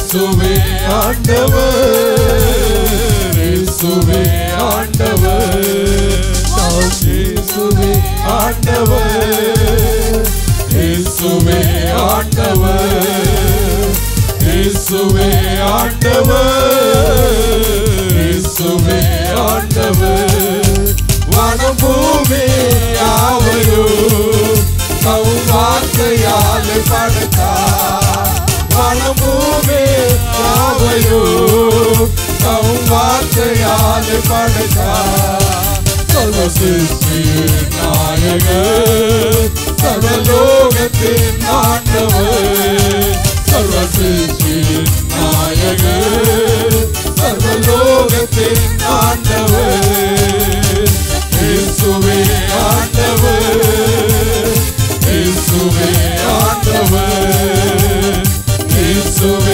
இயேசுவே ஆண்டவர் இயேசுவே ஆண்டவர் நாம் இயேசுவே ஆண்டவர் இயேசுவே ஆண்டவர் இயேசுவே ஆண்டவர் இயேசுவே ஆண்டவர் வனபூமி யாவையும் தம் வார்த்தையால் படைத்தார் வனபூமி யாவையும் தம் வார்த்தையால் படைத்தார் சர்வ சிருஷ்டி நாயகர் சர்வலோகத்தின் ஆண்டவர் சர்வ சிருஷ்டி நாயகர் சர்வலோகத்தின் ஆண்டவர் இயேசுவே ஆண்டவர் இயேசுவே ஆண்டவர் இயேசுவே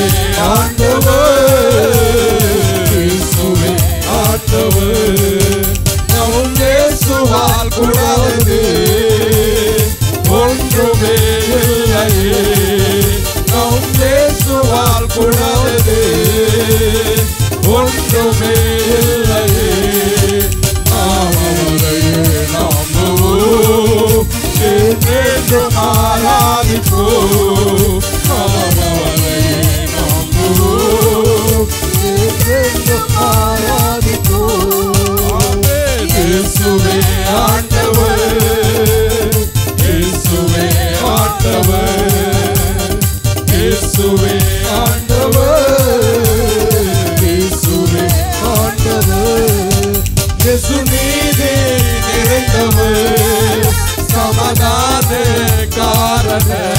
ஆண்டவர் இயேசுவே ஆண்டவர் நம் இயேசுவால் கூடாதது ஒன்றுமே இல்லையே நம் இயேசுவால் கூடாதது ஒன்றுமே இல்லையே நாம் அவரையே நம்புவோம் என்றென்றும் ஆராதிப்போம் நாம் அவரையே நம்புவோம் என்றென்றும் ஆராதிப்போம் இயேசுவே ஆண்டவர் இயேசுவே ஆண்டவர் இயேசுவே ஆண்டவர் இயேசுவே ஆண்டவர் இயேசு நீதி நிறைந்தவர் சமாதான காரணர்